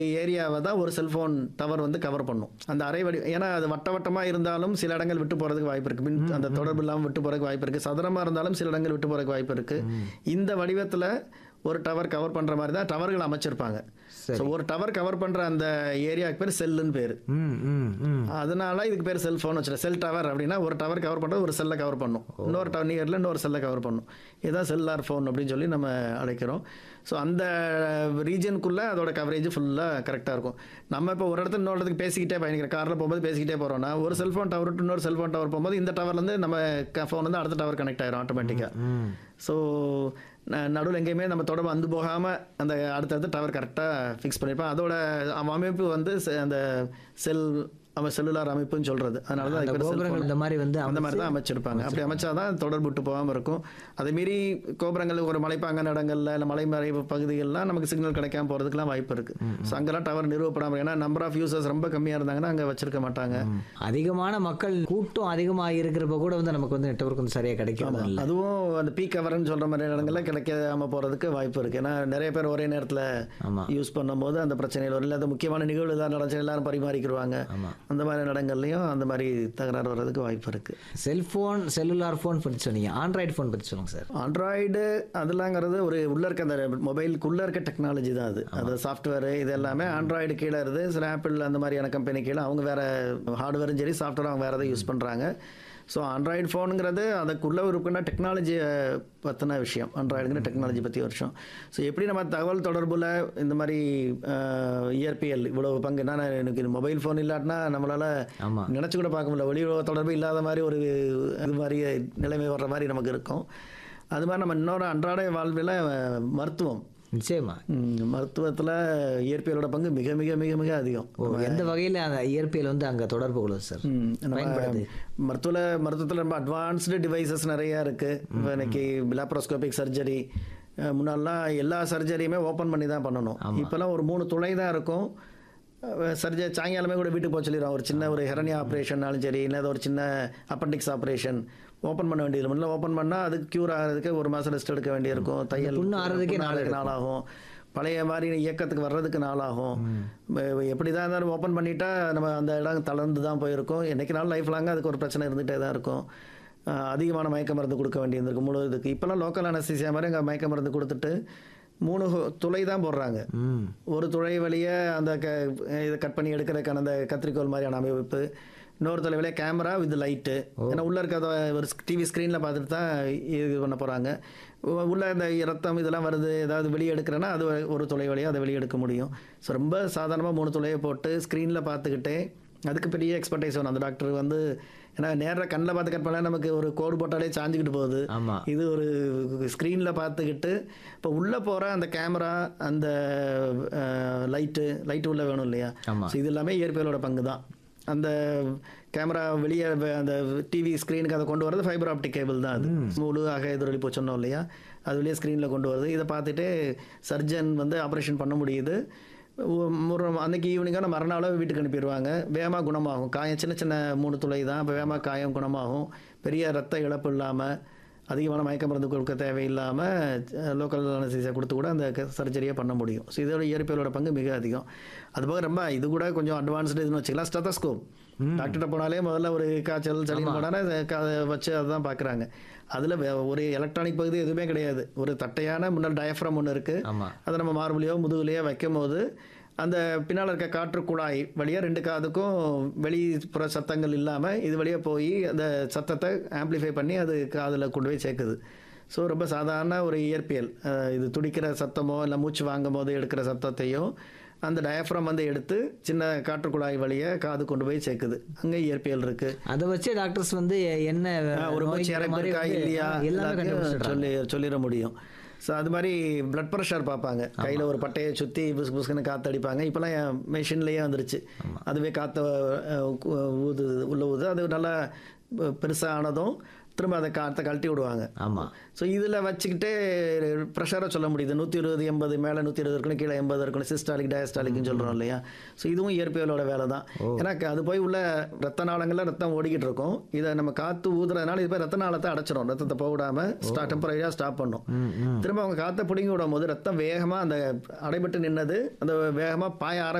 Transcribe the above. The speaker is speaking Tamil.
ஏரியாவை தான் ஒரு செல்போன் டவர் வந்து கவர் பண்ணும் அந்த அரை வடி ஏன்னா அது வட்ட வட்டமாக இருந்தாலும் சில இடங்கள் விட்டு போகிறதுக்கு வாய்ப்பு இருக்குது மின் அந்த தொடர்பு இல்லாமல் விட்டு போகிறதுக்கு வாய்ப்பு இருக்குது சதுரமாக இருந்தாலும் சில இடங்கள் விட்டு போகிறதுக்கு வாய்ப்பு இருக்குது இந்த வடிவத்தில் ஒரு டவர் கவர் பண்ணுற மாதிரி தான் டவர்கள் அமைச்சிருப்பாங்க சரி. ஸோ ஒரு டவர் கவர் பண்ணுற அந்த ஏரியாவுக்கு பேர் செல்லுன்னு பேர் ம் ம் ம் அதனால இதுக்கு பேர் செல்ஃபோன் வச்சுருக்க செல் டவர் அப்படின்னா ஒரு டவர் கவர் பண்ணுறது ஒரு செல்லை கவர் பண்ணும் இன்னொரு டவர் நியரில் இன்னொரு செல்லை கவர் பண்ணும் இதுதான் செல்லார் ஃபோன் அப்படின்னு சொல்லி நம்ம அழைக்கிறோம் ஸோ அந்த ரீஜனுக்குள்ளே அதோட கவரேஜ் ஃபுல்லாக கரெக்டாக இருக்கும் நம்ம இப்போ ஒரு இடத்துல இன்னொரு இடத்துக்கு பேசிக்கிட்டே பயணிக்கிறோம் காரில் போகும்போது பேசிக்கிட்டே போகிறோம்னா ஒரு செல்ஃபோன் டவர் டு இன்னொரு செல்ஃபோன் டவர் போகும்போது இந்த டவர்லேருந்து நம்ம ஃபோன் வந்து அடுத்த டவர் கனெக்ட் ஆயிரும் ஆட்டோமேட்டிக்காக ம் ஸோ நடுவில் எங்கேயுமே நம்ம தொடர்பு வந்து போகாமல் அந்த அடுத்தடுத்து டவர் கரெக்டாக ஃபிக்ஸ் பண்ணியிருப்போம் அதோட அவ- அமைப்பு வந்து செ- அந்த செல் அவன் செல்லுலார் அமைப்புன்னு சொல்கிறது அதனால தான் அந்த அதுக்கு பேர் cell கோபுரங்கள் phone. இந்த மாதிரி வந்து அந்த மாதிரி தான் அமைச்சிருப்பாங்க அப்படி அமைச்சாதான் தொடர்பு விட்டு போகாமல் இருக்கும் அதே மீறி கோபுரங்கள் ஒரு மலைப்பாங்கான இடங்கள்ல இல்லை மலைமறைவு பகுதிகள்லாம் நமக்கு சிக்னல் கிடைக்காம போகிறதுக்குலாம் வாய்ப்பு இருக்குது ஸோ அங்கெல்லாம் டவர் நிறுவப்படாமல் ஏன்னா நம்பர் ஆஃப் யூசர்ஸ் ரொம்ப கம்மியாக இருந்தாங்கன்னா அங்கே வச்சிருக்க மாட்டாங்க அதிகமான மக்கள் கூட்டம் அதிகமாக இருக்கிறப்ப கூட வந்து நமக்கு வந்து நெட்வொர்க் வந்து சரியாக கிடைக்கிறது இல்லை அதுவும் அந்த பீக் கவர்னு சொல்கிற மாதிரி இடங்கள்ல கிடைக்காம போகிறதுக்கு வாய்ப்பு இருக்குது ஏன்னா நிறைய பேர் ஒரே நேரத்தில் ஆமா யூஸ் பண்ணும்போது அந்த பிரச்சனைகள் வரும் இல்லை அது முக்கியமான நிகழ்வு ஏதாவது நடந்துச்சு எல்லாரும் பரிமாறிக்கிடுவாங்க ஆமா அந்த மாதிரி இடங்கள்லையும் அந்த மாதிரி தகராறு வர்றதுக்கு வாய்ப்பு இருக்குது செல்ஃபோன் செல்லுலார் ஃபோன் பற்றி சொன்னீங்க ஆண்ட்ராய்டு ஃபோன் பற்றி சொல்லுங்க சார் ஆண்ட்ராய்டு அதெல்லாங்கிறது ஒரு உள்ள இருக்க அந்த மொபைலுக்குள்ளே இருக்க டெக்னாலஜி தான் அது அது சாஃப்ட்வேர் இது எல்லாமே ஆண்ட்ராய்டு கீழே இருந்து சில ஆப்பிள் அந்த மாதிரியான கம்பெனி கீழே அவங்க வேற ஹார்ட்வேரும் சரி சாஃப்ட்வேர் அவங்க வேற எதை யூஸ் பண்ணுறாங்க ஸோ ஆண்ட்ராய்டு ஃபோனுங்கிறது அதுக்குள்ளே இருக்குன்னா டெக்னாலஜியை பற்றின விஷயம் ஆண்ட்ராய்டுங்கிற டெக்னாலஜி பற்றி விஷயம் ஸோ எப்படி நம்ம தகவல் தொடர்புல இந்த மாதிரி இயற்பியல் இவ்வளவு பங்கு என்ன எனக்கு மொபைல் ஃபோன் இல்லாட்டினா நம்மளால் ஆமா நினச்சி கூட பார்க்க முடியல வெளி உலக தொடர்பு இல்லாத மாதிரி ஒரு இது மாதிரி நிலைமை வர்ற மாதிரி நமக்கு இருக்கும் அது மாதிரி நம்ம இன்னொரு அன்றாட வாழ்வில் மருத்துவம் நிச்சயமா மருத்துவத்தில் இயற்பியலோட பங்கு மிக மிக மிக மிக அதிகம் ஓ எந்த வகையில் அந்த இயற்பியல் வந்து அங்கே தொடர்பு கொள்ளுது சார் ம், நம்ம பயன்படுது மருத்துவ மருத்துவத்தில் ரொம்ப அட்வான்ஸ்டு டிவைசஸ் நிறையா இருக்குது இப்போ இன்னைக்கு லாப்ரோஸ்கோபிக் சர்ஜரி முன்னாடிலாம் எல்லா சர்ஜரியுமே ஓப்பன் பண்ணி தான் பண்ணணும் இப்போல்லாம் ஒரு மூணு துளை தான் இருக்கும் சர்ஜரி சாயங்காலமே கூட வீட்டுக்கு போக சொல்லிடுவோம் ஒரு சின்ன ஒரு ஹெரனியா ஆப்ரேஷன்னாலும் சரி இல்லை ஒரு சின்ன அப்பண்டிக்ஸ் ஆப்ரேஷன் ஓப்பன் பண்ண வேண்டியது முன்ன ஓப்பன் பண்ணால் அதுக்கு க்யூர் ஆகிறதுக்கு ஒரு மாதம் ரெஸ்ட் எடுக்க வேண்டியிருக்கும் தையல் புண்ணு ஆறுறதுக்கே புண்ணு நாள் ஆறுறதுக்கு நாளாகும் பழைய மாதிரி இயக்கத்துக்கு வர்றதுக்கு நாளாகும் இப்ப எப்படி தான் இருந்தாலும் ஓப்பன் பண்ணிட்டா நம்ம அந்த இடம் தளர்ந்து தான் போயிருக்கும் என்னைக்கு நாள் லைஃப் லாங்காக அதுக்கு ஒரு பிரச்சனை இருந்துகிட்டே தான் இருக்கும் அஹ் அதிகமான மயக்க மருந்து கொடுக்க வேண்டியிருந்திருக்கு முழு இதுக்கு இப்போல்லாம் லோக்கல் அனஸ்தீசியா மாதிரி அங்கே மயக்க மருந்து கொடுத்துட்டு மூணு ஹோ- துளை தான் போடுறாங்க ம் ஒரு துளை வழியே அந்த க இதை கட் பண்ணி எடுக்கிறதுக்கான அந்த கத்திரிக்கோல் மாதிரியான அமைப்பு இன்னொரு துளை வழியாக கேமரா வித் லைட்டு ஏன்னா உள்ளே இருக்கிறத ஒரு டிவி ஸ்க்ரீனில் பார்த்துட்டு தான் இது பண்ண போகிறாங்க உள்ள இந்த ரத்தம் இதெல்லாம் வருது ஏதாவது வெளியே எடுக்கிறேன்னா அது ஒரு துளை வழியாக அதை வெளியே எடுக்க முடியும் ஸோ ரொம்ப சாதாரணமாக மூணு துளையை போட்டு ஸ்க்ரீனில் பார்த்துக்கிட்டே அதுக்கு பெரிய எக்ஸ்பர்டைஸ் வேணும் அந்த டாக்டர் வந்து ஏன்னா நேராக கண்ணில் பார்த்து கட் பண்ணால் நமக்கு ஒரு கோடு போட்டாலே சாஞ்சிக்கிட்டு போகுது ஆமா இது ஒரு ஸ்க்ரீனில் பார்த்துக்கிட்டு இப்போ உள்ளே போகிற அந்த கேமரா அந்த லைட்டு லைட்டு உள்ள வேணும் இல்லையா ஆமா ஸோ இது எல்லாமே இயற்பியலோட பங்கு தான் அந்த கேமரா வெளியே வ- அந்த டிவி ஸ்க்ரீனுக்கு அதை கொண்டு வரது ஃபைபர் ஆப்டிக் கேபிள் தான் அது முழு அக எதிரொலி இப்போ சொன்னோம் இல்லையா அது வெளியே ஸ்க்ரீனில் கொண்டு வருது இதை பார்த்துட்டு சர்ஜன் வந்து ஆப்ரேஷன் பண்ண முடியுது ஒ- ஒரு அன்னைக்கு ஈவினிங்கான மறுநாள் வீட்டுக்கு அனுப்பிடுவாங்க வேகமாக குணமாகும் காயம் சின்ன சின்ன மூணு துளை தான் இப்போ வேகமாக காயம் குணமாகும் பெரிய ரத்த இழப்பு இல்லாமல் அதிகமான மயக்க மருந்து கொடுக்க தேவையில்லாமல் லோக்கல் அனஸ்தீசியா கொடுத்து கூட அந்த சர்ஜரியை பண்ண முடியும் ஸோ இதோட இயற்பியலோட பங்கு மிக அதிகம் அது போக ரொம்ப இது கூட கொஞ்சம் அட்வான்ஸ்டு இதுன்னு வச்சுக்கலாம் ஸ்டெத்தஸ்கோப் டாக்டர்கிட்ட போனாலே முதல்ல ஒரு காய்ச்சல் சளின்னு போனாலே அதை கா- அதை வச்சு அதுதான் பார்க்குறாங்க அதில் ஒரு எலக்ட்ரானிக் பகுதி எதுவுமே கிடையாது ஒரு தட்டையான முன்னாள் டயஃப்ரம் ஒன்று இருக்குது ஆமா அதை நம்ம மார்புலையோ முதுகுலையோ வைக்கும் போது அந்த பின்னால் இருக்க காற்று குழாய் வழியாக ரெண்டு காதுக்கும் வெளிப்புற சத்தங்கள் இல்லாமல் இது வழியாக போய் அந்த சத்தத்தை ஆம்ப்ளிஃபை பண்ணி அது காதில் கொண்டு போய் சேர்க்குது ஸோ ரொம்ப சாதாரண ஒரு இயற்பியல் அஹ் இது துடிக்கிற சத்தமோ இல்லை மூச்சு வாங்கும் போது எடுக்கிற சத்தத்தையும் அந்த டயஃப்ரம் வந்து எடுத்து சின்ன காற்று குழாய் வழியாக காது கொண்டு போய் சேர்க்குது அங்கே இயற்பியல் இருக்குது அதை வச்சு டாக்டர்ஸ் வந்து என்ன ஒரு நோய்ங்கிற மூச்சு இறப்பு மாதிரி இருக்கா வந்து இல்லையா எல்லாமே எல்லாத்தையும் கண்டுபிடிச்சிடுறாங்க சொல்லி சொல்லிட முடியும் ஸோ அது மாதிரி பிளட் ப்ரெஷர் பார்ப்பாங்க கையில் ஒரு பட்டையை சுற்றி புஸ் புஸ்க்குன்னு காற்று அடிப்பாங்க இப்போலாம் மெஷின்லேயே வந்துருச்சு அதுவே காற்றை ஊது உள்ள ஊது அது நல்லா பெருசாக ஆனதும் திரும்ப அதை காற்றை கழட்டி விடுவாங்க ஆமா ஸோ இதில் வச்சுக்கிட்டே ப்ரெஷரை சொல்ல முடியுது நூற்றி இருபது எண்பது மேலே நூற்றி இருபது இருக்கணும் கீழே எண்பது இருக்கணும் சிஸ்டாலிக் டயஸ்டாலிக்னு சொல்கிறோம் இல்லையா ஸோ இதுவும் இயற்பியலோட வேலை தான் ஏன்னா க- அது போய் உள்ள ரத்த நாளங்களில் ரத்தம் ஓடிக்கிட்டு இருக்கும் இதை நம்ம காற்று ஊதுறதுனால இது போய் ரத்த நாளத்தை அடைச்சிடும் ரத்தத்தை போடாமல் ஸ்டா டெம்பரரியாக ஸ்டாப் பண்ணும் திரும்ப அவங்க காற்றை பிடுங்கி விடும் போது ரத்தம் வேகமாக அந்த அடைபட்டு நின்னது அந்த வேகமாக பாய ஆரம்பி